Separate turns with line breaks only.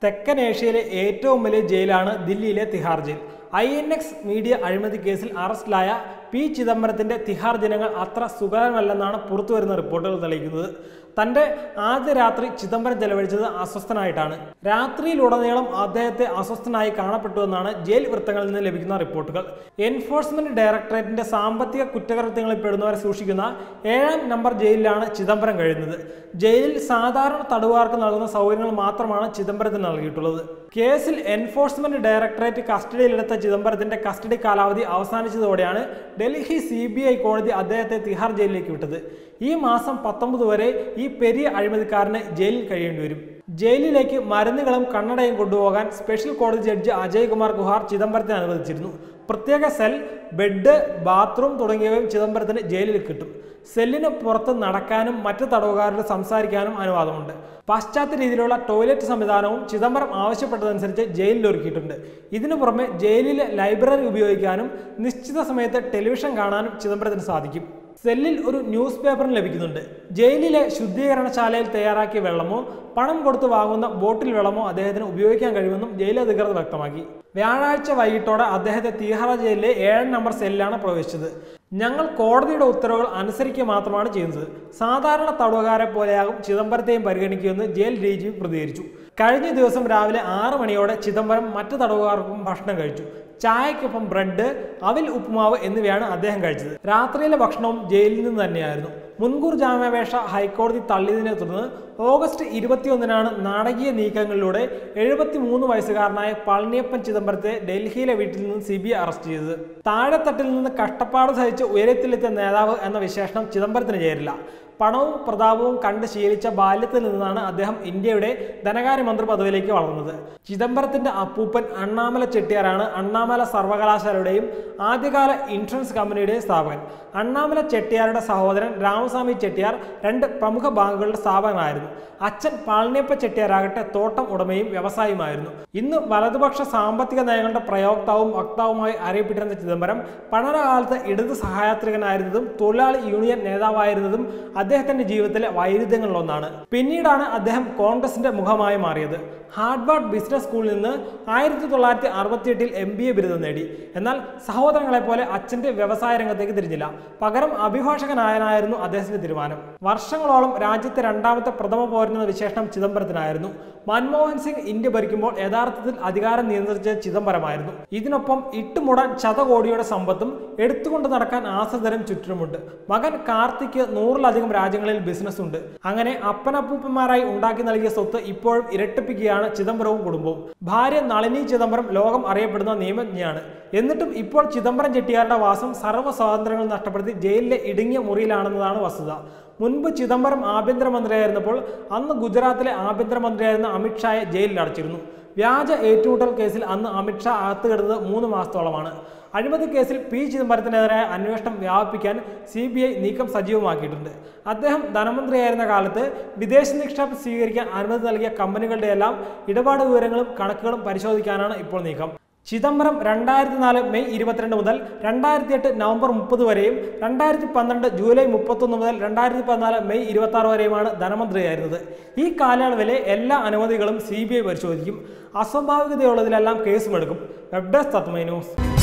തെക്കൻ ഏഷ്യയിലെ ഏറ്റവും വലിയ ജയിലാണ് ദില്ലിയിലെ Tihar jail I N X media അഴിമതി കേസിൽ അറസ്റ്റിലായ പി ചിദംബരത്തിന്റെ തിഹാർ ജനങ്ങൾ അത്ര സുഖകരമല്ലെന്നാണ് പുറത്തുവരുന്ന റിപ്പോർട്ടുകൾ തെളിയിക്കുന്നത് തന്റെ ആദ്യ രാത്രി ചിദംബരം ചെലവഴിച്ചത് അസ്വസ്ഥനായിട്ടാണ് രാത്രിയിലുടനീളം അദ്ദേഹത്തെ അസ്വസ്ഥനായി കാണപ്പെട്ടുവെന്നാണ് ജയിൽ വൃത്തങ്ങളിൽ നിന്ന് ലഭിക്കുന്ന റിപ്പോർട്ടുകൾ എൻഫോഴ്സ്മെന്റ് ഡയറക്ടറേറ്റിന്റെ സാമ്പത്തിക കുറ്റകൃത്യങ്ങളിൽ പെടുന്നവരെ സൂക്ഷിക്കുന്ന ഏഴാം നമ്പർ ജയിലിലാണ് ചിദംബരം കഴിയുന്നത് ജയിലിൽ സാധാരണ തടവുകാർക്ക് നൽകുന്ന സൗകര്യങ്ങൾ മാത്രമാണ് ചിദംബരത്തിന് നൽകിയിട്ടുള്ളത് കേസിൽ എൻഫോഴ്സ്മെന്റ് ഡയറക്ടറേറ്റ് കസ്റ്റഡിയിലെടുത്ത ചിദംബരത്തിന്റെ കസ്റ്റഡി കാലാവധി അവസാനിച്ചതോടെയാണ് ഡൽഹി സി കോടതി അദ്ദേഹത്തെ തിഹാർ ജയിലിലേക്ക് വിട്ടത് ഈ മാസം പത്തൊമ്പത് വരെ ഈ പെരിയ അഴിമതിക്കാരന് ജയിലിൽ കഴിയേണ്ടി വരും ജയിലിലേക്ക് മരുന്നുകളും കണ്ണടയും കൊണ്ടുപോകാൻ സ്പെഷ്യൽ കോടതി ജഡ്ജി അജയ് കുമാർ ഗുഹാർ ചിദംബരത്തെ അനുവദിച്ചിരുന്നു പ്രത്യേക സെൽ ബെഡ് ബാത്റൂം തുടങ്ങിയവയും ചിദംബരത്തിന് ജയിലിൽ കിട്ടും സെല്ലിന് പുറത്ത് നടക്കാനും മറ്റ് തടവുകാരോട് സംസാരിക്കാനും അനുവാദമുണ്ട് പാശ്ചാത്യ രീതിയിലുള്ള ടോയ്ലറ്റ് സംവിധാനവും ചിദംബരം ആവശ്യപ്പെട്ടതനുസരിച്ച് ജയിലിൽ ഒരുക്കിയിട്ടുണ്ട് ഇതിനു പുറമെ ജയിലിലെ ലൈബ്രറി ഉപയോഗിക്കാനും നിശ്ചിത സമയത്ത് ടെലിവിഷൻ കാണാനും ചിദംബരത്തിന് സാധിക്കും സെല്ലിൽ ഒരു ന്യൂസ് പേപ്പറും ലഭിക്കുന്നുണ്ട് ജയിലിലെ ശുദ്ധീകരണശാലയിൽ തയ്യാറാക്കിയ വെള്ളമോ പണം കൊടുത്ത് വാങ്ങുന്ന ബോട്ടിൽ വെള്ളമോ അദ്ദേഹത്തിന് ഉപയോഗിക്കാൻ കഴിയുമെന്നും ജയിൽ അധികൃതർ വ്യക്തമാക്കി വ്യാഴാഴ്ച വൈകിട്ടോടെ അദ്ദേഹത്തെ തീഹാറ ജയിലിലെ ഏഴാം നമ്പർ സെല്ലിലാണ് പ്രവേശിച്ചത് ഞങ്ങൾ കോടതിയുടെ ഉത്തരവുകൾ അനുസരിക്കുക മാത്രമാണ് ചെയ്യുന്നത് സാധാരണ തടവുകാരെ പോലെയാകും ചിദംബരത്തെയും പരിഗണിക്കുമെന്ന് ജയിൽ ഡി ജി പ്രതികരിച്ചു കഴിഞ്ഞ ദിവസം രാവിലെ ആറ് മണിയോടെ ചിദംബരം മറ്റു തടവുകാർക്കും ഭക്ഷണം കഴിച്ചു ചായക്കൊപ്പം ബ്രെഡ് അവിൽ ഉപ്പുമാവ് എന്നിവയാണ് അദ്ദേഹം കഴിച്ചത് രാത്രിയിലെ ഭക്ഷണവും ജയിലിൽ നിന്ന് തന്നെയായിരുന്നു മുൻകൂർ ജാമ്യാപേക്ഷ ഹൈക്കോടതി തള്ളിയതിനെ തുടർന്ന് ഓഗസ്റ്റ് ഇരുപത്തിയൊന്നിനാണ് നാടകീയ നീക്കങ്ങളിലൂടെ എഴുപത്തി മൂന്ന് വയസ്സുകാരനായ പളനിയപ്പൻ ചിദംബരത്തെ ഡൽഹിയിലെ വീട്ടിൽ നിന്ന് സി ബി ഐ അറസ്റ്റ് ചെയ്തത് താഴെത്തട്ടിൽ നിന്ന് കഷ്ടപ്പാട് സഹിച്ച് ഉയരത്തിലെത്തിയ നേതാവ് എന്ന വിശേഷണം ചിദംബരത്തിന് ചേരില്ല പണവും പ്രതാപവും കണ്ട് ശീലിച്ച ബാല്യത്തിൽ നിന്നാണ് അദ്ദേഹം ഇന്ത്യയുടെ ധനകാര്യമന്ത്രി പദവിയിലേക്ക് വളർന്നത് ചിദംബരത്തിന്റെ അപ്പൂപ്പൻ അണ്ണാമല ചെട്ടിയാരാണ് അണ്ണാമല സർവകലാശാലയുടെയും ആദ്യകാല ഇൻഷുറൻസ് കമ്പനിയുടെയും സ്ഥാപകൻ അണ്ണാമല ചെട്ടിയാരുടെ സഹോദരൻ രാമസ്വാമി ചെട്ടിയാർ രണ്ട് പ്രമുഖ ബാങ്കുകളുടെ സ്ഥാപകനായിരുന്നു അച്ഛൻ പളനിയപ്പ ചെട്ടിയാരാകട്ടെ തോട്ടം ഉടമയും വ്യവസായിയുമായിരുന്നു ഇന്ന് വലതുപക്ഷ സാമ്പത്തിക നയങ്ങളുടെ പ്രയോക്താവും വക്താവുമായി അറിയപ്പെട്ടിരുന്ന ചിദംബരം പഠനകാലത്ത് ഇടത് സഹായാത്രികനായിരുന്നതും തൊഴിലാളി യൂണിയൻ നേതാവായിരുന്നതും അദ്ദേഹത്തിന്റെ ജീവിതത്തിലെ വൈരുദ്ധ്യങ്ങളിലൊന്നാണ് പിന്നീടാണ് അദ്ദേഹം കോൺഗ്രസിന്റെ മുഖമായി മാറിയത് ഹാർഡ്വാർഡ് ബിസിനസ് സ്കൂളിൽ നിന്ന് ആയിരത്തി തൊള്ളായിരത്തി അറുപത്തിയെട്ടിൽ എം ബി എ ബിരുദം നേടി എന്നാൽ സഹോദരങ്ങളെ പോലെ അച്ഛന്റെ വ്യവസായ രംഗത്തേക്ക് തിരിഞ്ഞില്ല പകരം അഭിഭാഷകനായനായിരുന്നു അദ്ദേഹത്തിന്റെ തീരുമാനം വർഷങ്ങളോളം രാജ്യത്തെ രണ്ടാമത്തെ പ്രഥമ പൗരനെന്ന വിശേഷണം ചിദംബരത്തിനായിരുന്നു മൻമോഹൻ സിംഗ് ഇന്ത്യ ഭരിക്കുമ്പോൾ യഥാർത്ഥത്തിൽ അധികാരം നിയന്ത്രിച്ച ചിദംബരമായിരുന്നു ഇതിനൊപ്പം ഇട്ടുമുടാൻ ശതകോടിയുടെ സമ്പത്തും എടുത്തുകൊണ്ട് നടക്കാൻ ആശ്രിതരും ചുറ്റിലുമുണ്ട് മകൻ കാർത്തിക്ക് നൂറിലധികം രാജ്യങ്ങളിൽ ബിസിനസ് ഉണ്ട് അങ്ങനെ അപ്പനപ്പൂപ്പന്മാരായി ഉണ്ടാക്കി നൽകിയ സ്വത്ത് ഇപ്പോഴും ഇരട്ടിപ്പിക്കുകയാണ് ചിദംബരവും കുടുംബവും ഭാര്യ നളിനി ചിദംബരം ലോകം അറിയപ്പെടുന്ന നിയമജ്ഞയാണ് എന്നിട്ടും ഇപ്പോൾ ചിദംബരം ചെട്ടിയാരുടെ വാസം സർവ്വ സ്വാതന്ത്ര്യങ്ങൾ നഷ്ടപ്പെടുത്തി ജയിലിലെ ഇടുങ്ങിയ മുറിയിലാണെന്നതാണ് വസ്തുത മുൻപ് ചിദംബരം ആഭ്യന്തരമന്ത്രിയായിരുന്നപ്പോൾ അന്ന് ഗുജറാത്തിലെ ആഭ്യന്തരമന്ത്രിയായിരുന്ന അമിത്ഷായെ ജയിലിൽ അടച്ചിരുന്നു വ്യാജ ഏറ്റുമുട്ടൽ കേസിൽ അന്ന് അമിത്ഷാ അകത്ത് കിടന്നത് മൂന്ന് മാസത്തോളമാണ് അഴിമതി കേസിൽ പി ചിദംബരത്തിനെതിരായ അന്വേഷണം വ്യാപിപ്പിക്കാൻ സി ബി ഐ നീക്കം സജീവമാക്കിയിട്ടുണ്ട് അദ്ദേഹം ധനമന്ത്രിയായിരുന്ന കാലത്ത് വിദേശ നിക്ഷേപം സ്വീകരിക്കാൻ അനുമതി നൽകിയ കമ്പനികളുടെ എല്ലാം ഇടപാട് വിവരങ്ങളും കണക്കുകളും പരിശോധിക്കാനാണ് ഇപ്പോൾ നീക്കം ചിദംബരം രണ്ടായിരത്തി നാല് മെയ് ഇരുപത്തിരണ്ട് മുതൽ രണ്ടായിരത്തി എട്ട് നവംബർ മുപ്പത് വരെയും രണ്ടായിരത്തി പന്ത്രണ്ട് ജൂലൈ മുപ്പത്തൊന്ന് മുതൽ രണ്ടായിരത്തി പതിനാല് മെയ് ഇരുപത്തി ആറ് വരെയുമാണ് ധനമന്ത്രിയായിരുന്നത് ഈ കാലയളവിലെ എല്ലാ അനുമതികളും സി ബി ഐ പരിശോധിക്കും അസ്വാഭാവികതയുള്ളതിലെല്ലാം കേസുമെടുക്കും വെബ് ഡെസ്ക് തത്മൈ ന്യൂസ്